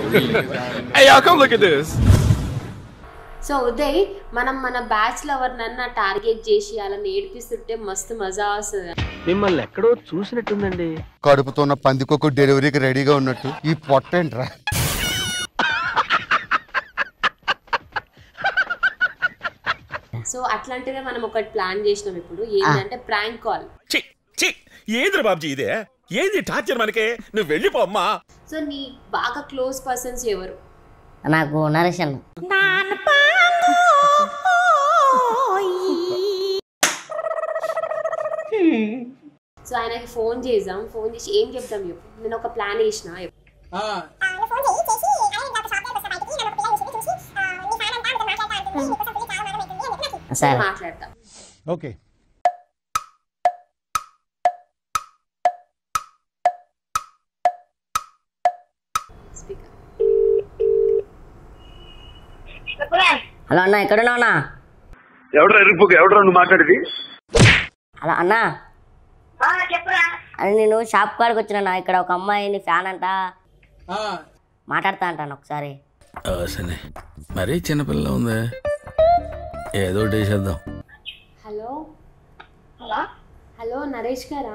Hey, y'all, come look at this. So Uday మనం మన batch లో ఎవరినన్నా టార్గెట్ చేసి అలా నేర్పిస్తుంటే మస్తు మజా వస్తుంది మిమ్మల్ని ఎక్కడో చూసినట్టుందండి కడుపుతో ఉన్న పందికొక డెలివరీకి రెడీగా ఉన్నట్టు ఈ పొట్ట ఏంట్రా సో అట్లాంటిదే మనం ఒకటి ప్లాన్ చేసినాం ఇప్పుడు ఏంటంటే ప్రాంక్ కాల్ చి చి ఏంద్ర బాబ్జీ ఇదే ఏంది టార్చర్ మనకే నువ్వు వెళ్ళిపో అమ్మా సో నీ బాగా క్లోజ్ పర్సన్స్ ఎవరు నాకు నరేష్ అన్న సో ఆయనకి ఫోన్ చేద్దాం ఫోన్ చేసి ఏం చెప్దాం చెప్పు నేను ఒక ప్లాన్ వేసిన చెప్పు. సరే మాట్లాడతా ఓకే స్పీకర్ హలో అన్న ఎక్కడున్నావు అన్న ఎవడ్రా ఎరుపుకు ఎవడ్రా నువ్వు మాట్లాడేది హలో అన్న అని నేను షాప్ కాడికి వచ్చిన ఇక్కడ ఒక అమ్మాయి నీ ఫ్యాన్ అంట మాట్లాడతా అంటాను ఒకసారి సరే మరీ చిన్నపిల్ల ఉంది ఏదో ఒకటి వేసేద్దాం హలో హలో నరేష్ గారా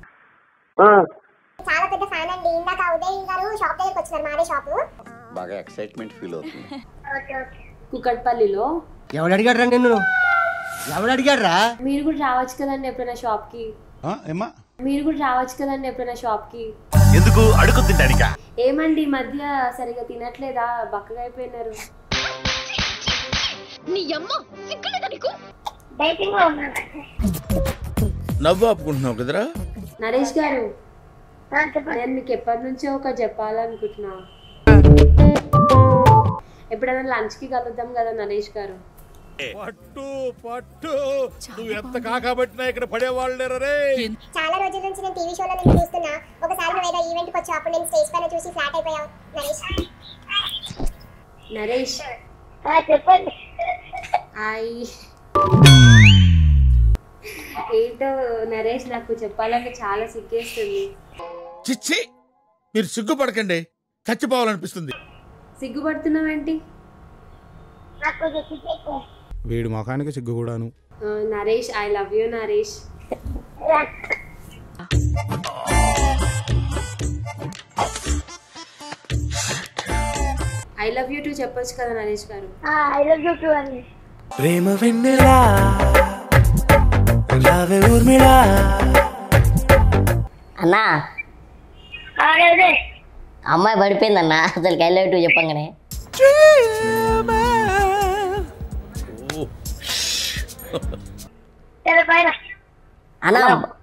చాలా పెద్ద ఫ్యాన్ అండి ఇందాక ఉదయ్ గారు షాప్ దగ్గరికి వచ్చినారు మాదే షాప్ బాగా ఎక్సైట్మెంట్ ఫీల్ అవుతుంది ఓకే ఓకే కుకట్పల్లిలో ఎవడు అడిగాడు రా నిన్ను ఎవడు అడిగాడు రా మీరు కూడా రావచ్చు కదండి ఎప్పుడైనా షాప్ కి ఏమ్మా మీరు కూడా రావచ్చు కదండి ఎప్పుడైనా షాప్ కి ఎందుకు అడుగు తింటానికా ఏమండి ఈ మధ్య సరిగా తినట్లేదా బక్కగా అయిపోయినారు డైటింగ్ లో ఉన్నాను నవ్వు ఆపుకుంటున్నావు కదరా నరేష్ గారు ఆ, చెప్పండి నేను మీకు ఎప్పటి నుంచో ఒక చెప్పాలనుకుంటున్నా ఎప్పుడైనా లంచ్ కి కలుద్దాం కదా నరేష్ గారు పట్టు పట్టు నువ్వు ఎంత కాకబట్టినా ఇక్కడ పడేవాళ్ళు రే చాలా రోజుల నుంచి నేను టీవీ షోలో నేను చూస్తున్నా ఒకసారి నువ్వు ఏదో ఈవెంట్ కి వచ్చావు అప్పుడు నేను స్టేజ్ పైన చూసి ఫ్లాట్ అయిపోయావు నరేష్ నరేష్ చెప్పండి హాయ్ ఏంటో నరేష్ నాకు చెప్పాలంటే చాలా సిగ్గేస్తుంది చిచ్చి మీరు సిగ్గుపడకండి చచ్చిపోవాలనిపిస్తుంది సిగ్గుపడుతున్నావేంటి నాకు కొంచెం సిగ్గు ఎక్కువ. వీడి ముఖానికి సిగ్గు కూడాను ఆ, Naresh I love you Naresh I love you too చెప్పొచ్చు కదా నరేష్ గారు ఆ, I love you too అండి ప్రేమ వెన్నెలా రావే ఊర్మిళా అన్నా ఆ, ఉదయ్ అమ్మాయి పడిపోయిందన్న అసలు కైలో టూ చెప్పంగానే సరే పైన అన్న